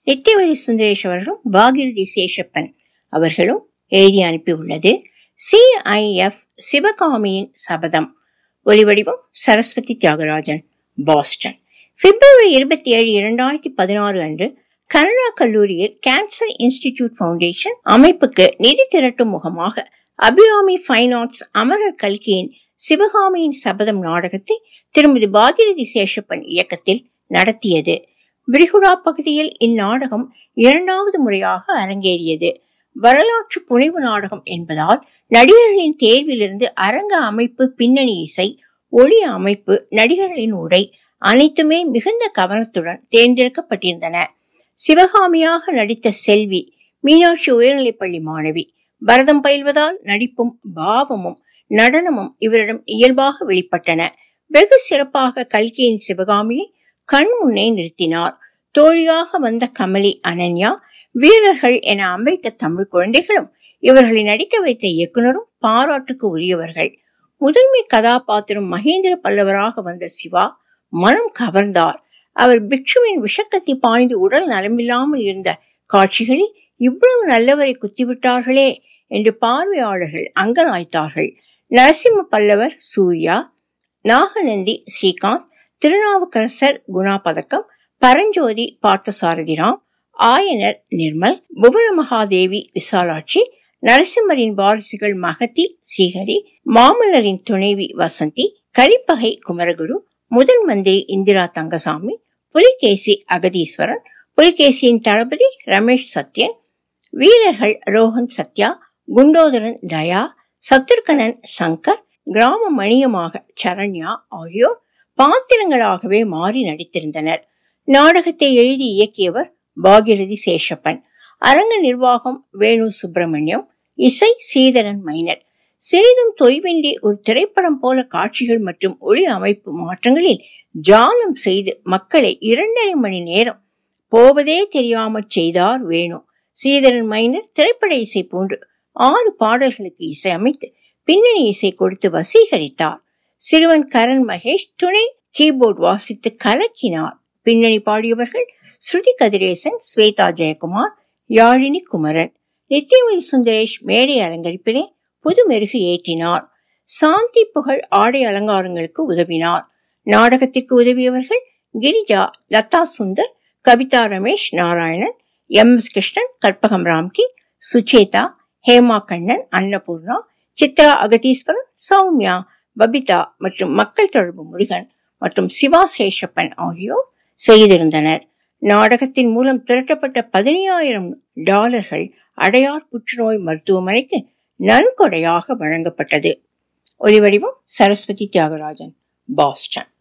நித்தியவதி சுந்தரேஷ் அவர்களும் பாகிரதி சேஷப்பன் அவர்களும் எழுதி அனுப்பியுள்ளது சிஐஎஃப் சிவகாமியின் சபதம் ஒலிவடிவம் சரஸ்வதி தியாகராஜன் பாஸ்டன் பிப்ரவரி இருபத்தி ஏழு இரண்டாயிரத்தி பதினாறு அன்று கனடா கல்லூரியில் கேன்சர் இன்ஸ்டிடியூட் பவுண்டேஷன் அமைப்புக்கு நிதி திரட்டும் முகமாக அபிராமி ஃபைன் ஆர்ட்ஸ் அமரர் கல்கியின் சிவகாமியின் சபதம் நாடகத்தை திருமதி பாகிரதி சேஷப்பன் இயக்கத்தில் நடத்தியது பிரிகுடா பகுதியில் இந்நாடகம் இரண்டாவது முறையாக அரங்கேறியது வரலாற்று புனைவு நாடகம் என்பதால் நடிகர்களின் தேர்விலிருந்து அரங்க அமைப்பு பின்னணி இசை ஒளி அமைப்பு நடிகர்களின் உடை அனைத்துமே மிகுந்த கவனத்துடன் தேர்ந்தெடுக்கப்பட்டிருந்தன சிவகாமியாக நடித்த செல்வி மீனாட்சி உயர்நிலைப்பள்ளி மாணவி பரதம் பயில்வதால் நடிப்பும் பாவமும் நடனமும் இவரிடம் இயல்பாக வெளிப்பட்டன வெகு சிறப்பாக கல்கியின் சிவகாமியை கண் முன்னே நிறுத்தினார் தோழியாக வந்த கமலி அனன்யா வீரர்கள் என அமெரிக்க தமிழ் குழந்தைகளும் இவர்களை நடிக்க வைத்த இயக்குனரும் பாராட்டுக்கு உரியவர்கள் முதன்மை கதாபாத்திரம் மகேந்திர பல்லவராக வந்த சிவா மனம் கவர்ந்தார் அவர் பிக்ஷுவின் விஷக்கத்தி பாய்ந்து உடல் நலமில்லாமல் இருந்த காட்சிகளில் இவ்வளவு நல்லவரை குத்திவிட்டார்களே என்று பார்வையாளர்கள் அங்கலாய்த்தார்கள் நரசிம்ம பல்லவர் சூர்யா நாகநந்தி ஸ்ரீகாந்த் திருநாவுக்கரசர் குணா பதக்கம் பரஞ்சோதி பார்த்தசாரதிராம் ஆயனர் நிர்மல் புவன மகாதேவி விசாலாட்சி நரசிம்மரின் வாரிசுகள் மகதி ஸ்ரீஹரி மாமல்லரின் துணைவி வசந்தி கலிப்பகை குமரகுரு முதல் மந்திரி இந்திரா தங்கசாமி புலிகேசி அகதீஸ்வரன் புலிகேசியின் தளபதி ரமேஷ் சத்யன் வீரர்கள் ரோஹன் சத்யா குண்டோதரன் தயா சத்ருகனன் சங்கர் கிராம மணியமாக சரண்யா ஆகியோர் பாத்திரங்களாகவே மாறி நடித்திருந்தனர் நாடகத்தை எழுதி இயக்கியவர் பாகிரதி சேஷப்பன் அரங்க நிர்வாகம் வேணு சுப்பிரமணியம் இசை சீதரன் மைனர் சிறிதும் தொய்வின்றி ஒரு திரைப்படம் போல காட்சிகள் மற்றும் ஒளி அமைப்பு மாற்றங்களில் ஜாலம் செய்து மக்களை இரண்டரை மணி நேரம் போவதே தெரியாமற் செய்தார் வேணு ஸ்ரீதரன் மைனர் திரைப்பட இசை போன்று ஆறு பாடல்களுக்கு இசை அமைத்து பின்னணி இசை கொடுத்து வசீகரித்தார் சிறுவன் கரண் மகேஷ் துணை கீபோர்ட் வாசித்து கலக்கினார் பின்னணி பாடியவர்கள் ஸ்ருதி கதிரேசன் ஸ்வேதா ஜெயக்குமார் யாழினி குமரன் நித்யவதி சுந்தரேஷ் மேடை அலங்கரிப்பிலே புது மெருகு ஏற்றினார் சாந்தி புகழ் ஆடை அலங்காரங்களுக்கு உதவினார் நாடகத்திற்கு உதவியவர்கள் கிரிஜா லதா சுந்தர் கவிதா ரமேஷ் நாராயணன் எம் எஸ் கிருஷ்ணன் கற்பகம் ராம்கி சுச்சேதா ஹேமா கண்ணன் அன்னபூர்ணா சித்ரா அகதீஸ்வரன் சௌமியா பபிதா மற்றும் மக்கள் தொடர்பு முருகன் மற்றும் சிவா சேஷப்பன் ஆகியோர் செய்திருந்தனர் நாடகத்தின் மூலம் திரட்டப்பட்ட பதினையாயிரம் டாலர்கள் அடையார் புற்றுநோய் மருத்துவமனைக்கு நன்கொடையாக வழங்கப்பட்டது ஒலிவடிவம் சரஸ்வதி தியாகராஜன் பாஸ்டன்